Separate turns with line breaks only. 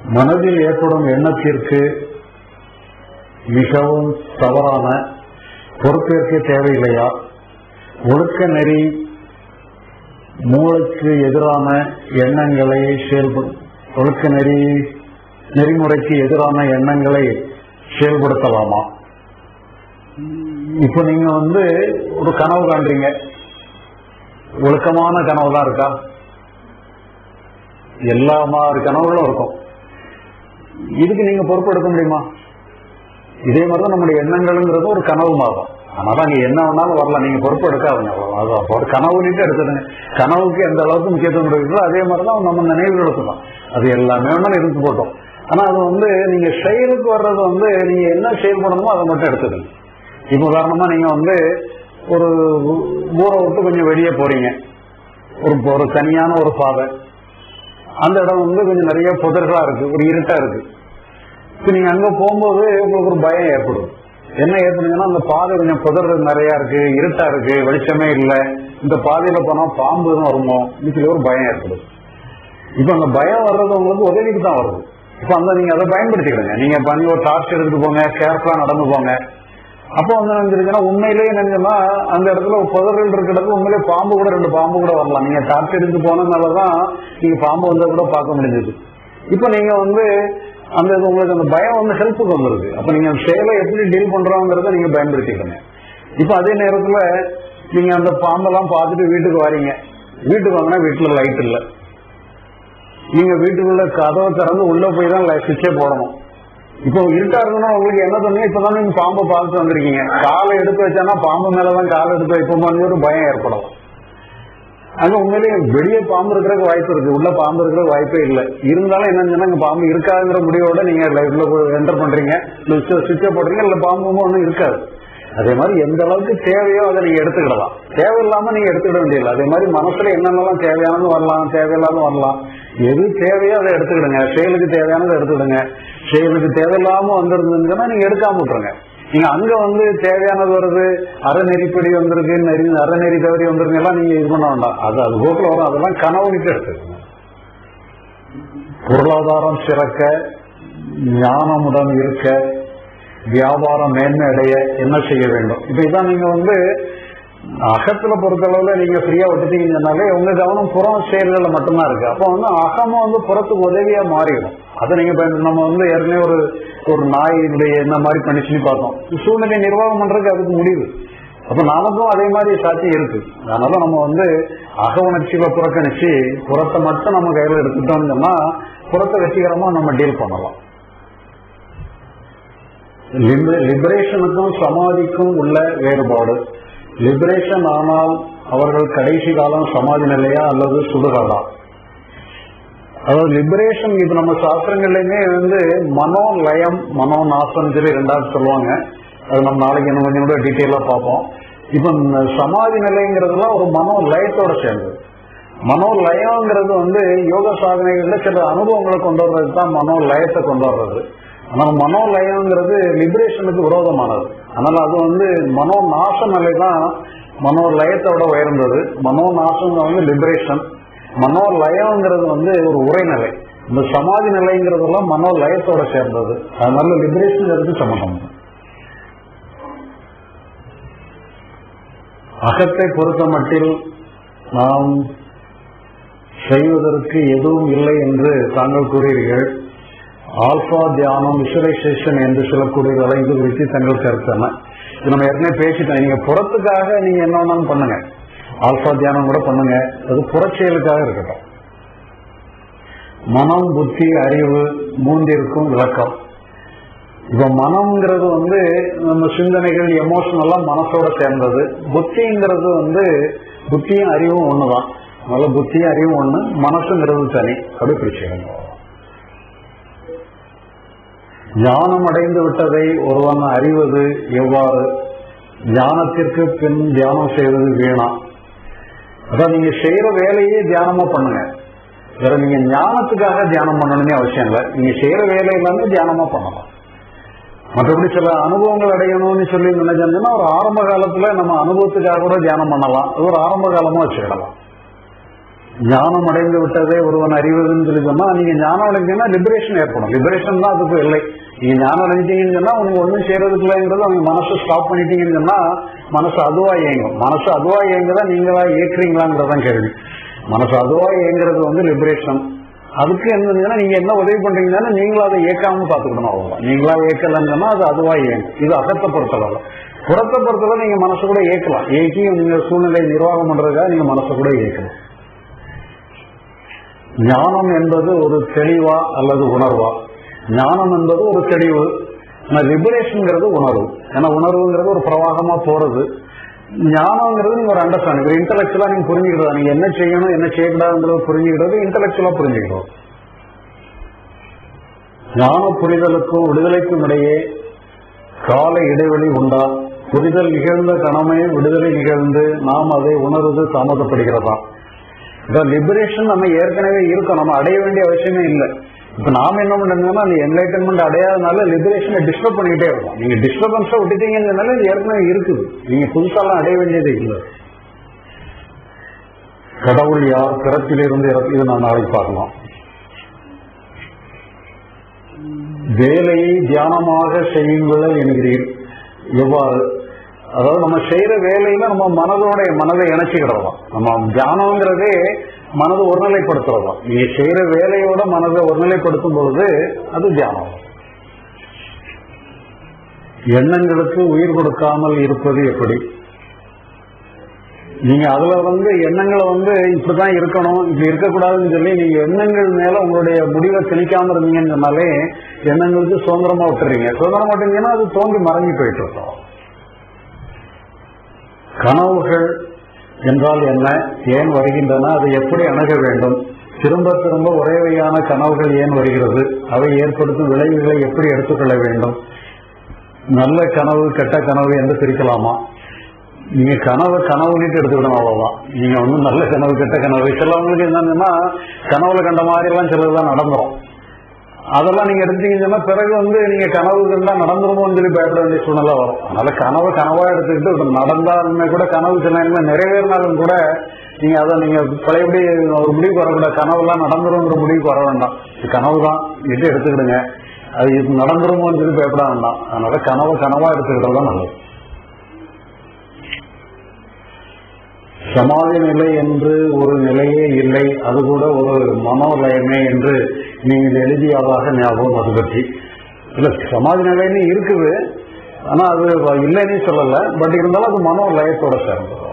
மனதில் ஏற்படும் எண்ணத்திற்கு மிகவும் தவறான பொறுப்பேற்க தேவையில்லையா ஒழுக்க நெறி மூளைக்கு எதிரான எண்ணங்களை செயல்படு ஒழுக்க நெறி நெறிமுறைக்கு எதிரான எண்ணங்களை செயல்படுத்தலாமா இப்போ நீங்க வந்து ஒரு கனவு காண்றீங்க ஒழுக்கமான கனவு தான் இருக்கா எல்லா மாதிரி கனவுகளும் இருக்கும் இதுக்கு நீங்க பொறுப்பெடுக்க முடியுமா இதே மாதிரிதான் நம்முடைய எண்ணங்கள்ங்கிறது ஒரு கனவு மாறும் அதனால அங்க என்ன வேணாலும் வரலாம் நீங்க பொறுப்பு எடுக்காதுங்க அது அப்போ ஒரு கனவுன்னுட்டு எடுத்துடுங்க கனவுக்கு எந்த அளவுக்கு முக்கியத்துவம் கொடுக்குறோ அதே மாதிரிதான் நம்ம நினைவுகளுக்கு தான் அது எல்லாமே வேணாலும் இருந்து போட்டோம் ஆனா அது வந்து நீங்க செயலுக்கு வர்றது வந்து நீங்க என்ன செயல்படணுமோ அதை மட்டும் எடுத்துக்கணும் இப்போ உதாரணமா நீங்க வந்து ஒரு ஊரை விட்டு கொஞ்சம் வெளியே போறீங்க ஒரு ஒரு தனியான ஒரு பாதை அந்த இடம் வந்து கொஞ்சம் நிறைய புதர்களா இருக்கு ஒரு இருட்டா இருக்கு இப்ப நீங்க அங்க போகும்போது உங்களுக்கு ஒரு பயம் ஏற்படும் என்ன ஏற்படுதுன்னா அந்த பாதை கொஞ்சம் புதர் நிறைய இருக்கு இருட்டா இருக்கு வெளிச்சமே இல்லை இந்த பாதையில போனா பாம்பு எதுவும் வருமோ இதுல ஒரு பயம் ஏற்படும் இப்ப அந்த பயம் வர்றது உங்களுக்கு உதவிக்கு தான் வருது இப்ப அந்த நீங்க அதை பயன்படுத்திக்கிடுங்க நீங்க பண்ணி ஒரு டார்ச் எடுத்துட்டு போங்க கேர்ஃபுல்லா நடந்து போங்க அப்போ வந்து நினைச்சிருக்கீங்கன்னா உண்மையிலேயே என்னன்னா அந்த இடத்துல புதர்கள் இருக்கிற இடத்துல உண்மையிலேயே பாம்பு கூட ரெண்டு பாம்பு கூட வரலாம் நீங்க டார்ச் எடுத்து போனதுனாலதான் நீங்க பாம்பு வந்தா கூட பார்க்க முடிஞ்சது இப்ப நீங்க வந்து அந்த இது உங்களுக்கு அந்த பயம் வந்து ஹெல்ப்புக்கு வந்துருது அப்ப நீங்க அந்த செயலை எப்படி டீல் பண்றோங்கிறத நீங்க பயன்படுத்திக்கணும் இப்ப அதே நேரத்துல நீங்க அந்த பாம்பெல்லாம் பார்த்துட்டு வீட்டுக்கு வரீங்க வீட்டுக்கு வாங்கினா வீட்டுல லைட் இல்ல நீங்க வீட்டுக்குள்ள கதவை திறந்து உள்ள போய் தான் சுவிட்சே போடணும் இப்போ இருட்டா இருக்குன்னா உங்களுக்கு என்ன தோணுங்க இப்பதான் நீங்க பாம்பை பார்த்து வந்திருக்கீங்க காலை எடுத்து வச்சானா பாம்பு மேலதான் காலை எடுத்து வைப்போமான்னு ஒரு பயம் ஏற்படும் அங்க உண்மையிலேயே வெளியே பாம்பு இருக்கிறதுக்கு வாய்ப்பு இருக்கு உள்ள பாம்பு இருக்கிறதுக்கு வாய்ப்பே இல்லை இருந்தாலும் என்னன்னா இங்க பாம்பு இருக்காதுங்கிற முடிவோட நீங்க லைஃப்ல என்டர் பண்றீங்க சுவிட்ச போடுறீங்க இல்ல பாம்பு ஒன்றும் இருக்காது அதே மாதிரி எந்த அளவுக்கு தேவையோ அதை நீங்க எடுத்துக்கிடலாம் தேவையில்லாம நீங்க எடுத்துக்கிட வேண்டியதில்லை அதே மாதிரி மனசுல என்னென்னலாம் தேவையானது வரலாம் தேவையில்லாத வரலாம் எது தேவையோ அதை எடுத்துக்கிடுங்க செயலுக்கு தேவையானதை எடுத்துக்கிடுங்க செயலுக்கு தேவையில்லாம வந்திருந்ததுன்னா நீங்க எடுக்காம விட்டுருங்க நீங்க அங்க வந்து தேவையானது வருது அறநெறிப்படி வந்திருக்கு நெறி அறநெறி தவறி வந்திருக்கு எல்லாம் நீங்க இது பண்ண வேண்டாம் அது அது போக்குல வரும் அதெல்லாம் கனவுக்கு எடுத்துக்கணும் பொருளாதாரம் சிறக்க ஞானமுடன் இருக்க வியாபாரம் மேன்மை அடைய என்ன செய்ய வேண்டும் இப்ப இதான் நீங்க வந்து அகத்துல பொறுத்தளவுல நீங்க ஃப்ரீயா விட்டுட்டீங்கன்னாலே உங்க கவனம் புறம் செயல்கள்ல மட்டும்தான் இருக்கு அப்போ வந்து அகமும் வந்து புறத்துக்கு உதவியா மாறிடும் அதை நீங்க பயன்படுத்த நம்ம வந்து ஏற்கனவே ஒரு ஒரு நாயினுடைய என்ன மாதிரி பண்ணிச்சுன்னு பார்த்தோம் சூழ்நிலை நிர்வாகம் பண்றதுக்கு அதுக்கு முடிவு அப்ப நமக்கும் அதே மாதிரி சாத்தியம் இருக்கு அதனால நம்ம வந்து அக உணர்ச்சிகளை புறக்கணிச்சு புறத்தை மட்டும் நம்ம கையில எடுத்துட்டோம்னு சொன்னா புறத்தை வெற்றிகரமா நம்ம டீல் பண்ணலாம் லிபரேஷனுக்கும் சமாதிக்கும் உள்ள வேறுபாடு லிபரேஷன் ஆனால் அவர்கள் கடைசி காலம் சமாதி நிலையா அல்லது சுடுகாடா அதாவது லிபரேஷன் இப்ப நம்ம சாஸ்திரங்கள்லயுமே வந்து மனோலயம் மனோ நாசம் சொல்லி ரெண்டாவது சொல்லுவாங்க அது நம்ம நாளைக்கு இன்னும் கொஞ்சம் கூட டீட்டெயிலா பார்ப்போம் இப்ப இந்த சமாதி நிலைங்கிறதுலாம் ஒரு மனோ லயத்தோட சேர்ந்தது மனோ லயங்கிறது வந்து யோக சாதனைகள்ல சில அனுபவங்களை கொண்டு வர்றது தான் மனோ லயத்தை கொண்டு வர்றது ஆனால் மனோ லயங்கிறது லிபரேஷனுக்கு விரோதமானது அதனால அது வந்து மனோ நாச நிலை தான் மனோ லயத்தோட உயர்ந்தது மனோ நாசம் வந்து லிபரேஷன் மனோ லயங்கிறது வந்து ஒரு உரைநிலை இந்த சமாதி நிலைங்கிறதெல்லாம் மனோ லயத்தோட சேர்ந்தது அதனால லிபரேஷன் இருக்கு சம்பந்தம் அகத்தை பொறுத்த மட்டில் நாம் செய்வதற்கு எதுவும் இல்லை என்று தாங்கள் கூறுகிறீர்கள் ஆல்பா தியானம் விசுவலைசேஷன் என்று சொல்லக்கூடியதெல்லாம் இது குறித்து தங்கள் கருத்தான இது நம்ம ஏற்கனவே பேசிட்டோம் நீங்க புறத்துக்காக நீங்க என்ன வேணாலும் பண்ணுங்க ஆல்பா தியானம் கூட பண்ணுங்க அது புறச்செயலுக்காக இருக்கட்டும் மனம் புத்தி அறிவு மூன்றிற்கும் விளக்கம் இப்ப மனம்ங்கிறது வந்து நம்ம சிந்தனைகள் எமோஷனெல்லாம் மனசோட சேர்ந்தது புத்திங்கிறது வந்து புத்தியும் அறிவும் ஒண்ணுதான் அதனால புத்தியும் அறிவும் ஒண்ணு மனசுங்கிறது தனி அப்படி பிரிச்சுக்கணும் ஞானம் அடைந்து விட்டதை ஒருவன் அறிவது எவ்வாறு ஞானத்திற்கு பின் தியானம் செய்வது வீணா அதான் நீங்க செய்யற வேலையே தியானமா பண்ணுங்க வேற நீங்க ஞானத்துக்காக தியானம் பண்ணணுமே அவசியம் இல்லை நீங்க செய்யற வேலை எல்லாமே தியானமா பண்ணலாம் மற்றபடி சில அனுபவங்கள் அடையணும்னு சொல்லி நினைச்சோம்னா ஒரு ஆரம்ப காலத்துல நம்ம அனுபவத்துக்காக கூட தியானம் பண்ணலாம் அது ஒரு ஆரம்ப காலமா வச்சுக்கிடலாம் ஞானம் அடைந்து விட்டதே ஒருவன் அறிவதுன்னு சொல்லி சொன்னா நீங்க ஞானம் அடைஞ்சீங்கன்னா லிபரேஷன் ஏற்படும் லிபரேஷன் தான் அதுக்கு இல்லை நீங்க ஞானம் அடைஞ்சீங்கன்னு சொன்னா உனக்கு ஒன்றும் செய்யறதுக்கு இல்லைங்கிறது அவங்க மனசு ஸ்டாப் பண்ணிட்டீங்கன்னு சொன்னா மனசு அதுவா இயங்கும் மனசு அதுவா இயங்குதா நீங்களா இயக்குறீங்களாங்கிறதான் கேள்வி மனசு அதுவா இயங்குறது வந்து லிபரேஷன் அதுக்கு என்னன்னா நீங்க என்ன உதவி பண்றீங்கன்னா நீங்களும் அதை இயக்காம பாத்துக்கணும் அவ்வளவுதான் நீங்களா இயக்கலன்னா அது அதுவா இயங்கும் இது அகத்தை பொறுத்தளவு புறத்தை பொறுத்தவரை நீங்க மனசு கூட இயக்கலாம் இயக்கி நீங்க சூழ்நிலை நிர்வாகம் பண்றதுக்காக நீங்க மனசு கூட இயக்கலாம் ஞானம் என்பது ஒரு தெளிவா அல்லது உணர்வா ஞானம் என்பது ஒரு தெளிவு லிபரேஷன்ங்கிறது உணர்வு ஏன்னா உணர்வுங்கிறது ஒரு பிரவாகமா போறது ஞானம்ங்கிறது நீங்க ஒரு அண்டர்ஸ்டாண்டிங் ஒரு இன்டலெக்சுவலா நீங்க புரிஞ்சுக்கிறதா நீங்க என்ன செய்யணும் என்ன செய்யக்கூடாதுங்கிறது புரிஞ்சுக்கிறது இன்டலெக்சுவலா புரிஞ்சுக்கிறோம் ஞான புரிதலுக்கும் விடுதலைக்கும் இடையே கால இடைவெளி உண்டா புரிதல் நிகழ்ந்த கணமே விடுதலை நிகழ்ந்து நாம் அதை உணர்வது தாமதப்படுகிறதா இந்த லிபரேஷன் நம்ம ஏற்கனவே இருக்கோம் நம்ம அடைய வேண்டிய அவசியமே இல்லை இப்ப நாம என்ன பண்றோம்னா அந்த என்லைட்டன்மெண்ட் அடையாதனால லிபரேஷனை டிஸ்டர்ப் பண்ணிக்கிட்டே இருக்கோம் நீங்க டிஸ்டர்பன்ஸை விட்டுட்டீங்கன்னால இது ஏற்கனவே இருக்குது நீங்க புதுசாலாம் அடைய வேண்டியது இல்லை கடவுள் யார் பிறப்பிலிருந்து இறப்பு இதை நான் நாளைக்கு பார்க்கலாம் வேலையை தியானமாக செய்யுங்கள் என்கிறீர் எவ்வாறு அதாவது நம்ம செய்யற வேலையில நம்ம மனதோட மனதை இணைச்சிக்கிறோம் நம்ம தியானம்ங்கிறதே மனதை ஒருநிலைப்படுத்துறோம் நீங்க செய்யற வேலையோட மனதை ஒருநிலைப்படுத்தும் பொழுது அது தியானம் எண்ணங்களுக்கு உயிர் கொடுக்காமல் இருப்பது எப்படி நீங்க அதுல வந்து எண்ணங்களை வந்து இப்படிதான் இருக்கணும் இப்படி இருக்கக்கூடாதுன்னு சொல்லி நீங்க எண்ணங்கள் மேல உங்களுடைய முடிவை திணிக்காம இருந்தீங்கன்னு சொன்னாலே எண்ணங்களுக்கு சுதந்திரமா விட்டுறீங்க சுதந்திரமா விட்டீங்கன்னா அது தோன்றி மறைஞ்சு போயிட்டு இருக்கோம் கனவுகள் என்றால் என்ன ஏன் வருகின்றன அதை எப்படி அணுக வேண்டும் திரும்ப திரும்ப ஒரே வகையான கனவுகள் ஏன் வருகிறது அவை ஏற்படுத்தும் விளைவுகளை எப்படி எடுத்துக்கொள்ள வேண்டும் நல்ல கனவு கெட்ட கனவு என்று பிரிக்கலாமா நீங்க கனவு கனவுன்னுட்டு எடுத்துக்கணும் அவ்வளவுதான் நீங்க வந்து நல்ல கனவு கெட்ட கனவு சிலவங்களுக்கு என்னன்னா கனவுல கண்ட மாதிரி எல்லாம் சிலதுதான் நடந்துரும் அதெல்லாம் நீங்க எடுத்தீங்கன்னா பிறகு வந்து நீங்க கனவு கண்டா நடந்துருமோன்னு சொல்லி பயப்பட வேண்டிய சூழ்நிலை வரும் அதனால கனவு கனவா எடுத்துக்கிட்டு நடந்தாலுமே கூட கனவு சில நேரங்கள் நிறைவேறினாலும் கூட நீங்க அதை நீங்க பழையபடி ஒரு முடிவுக்கு வரக்கூடாது கனவுலாம் நடந்துருங்கிற முடிவுக்கு வர வேண்டாம் இது கனவு தான் இது எடுத்துக்கிடுங்க அது இது நடந்துருமோன்னு சொல்லி பயப்பட வேண்டாம் அதனால கனவு கனவா எடுத்துக்கிட்டது தான் நல்லது சமாதி நிலை என்று ஒரு நிலையே இல்லை அது கூட ஒரு மனோலயமே என்று நீங்கள் எழுதியதாக ஞாபகம் அது பற்றி இல்ல சமாதி நிலைன்னு இருக்குது ஆனா அது இல்லைன்னு சொல்லல பட் இருந்தாலும் அது மனோலயத்தோட சேர்ந்தது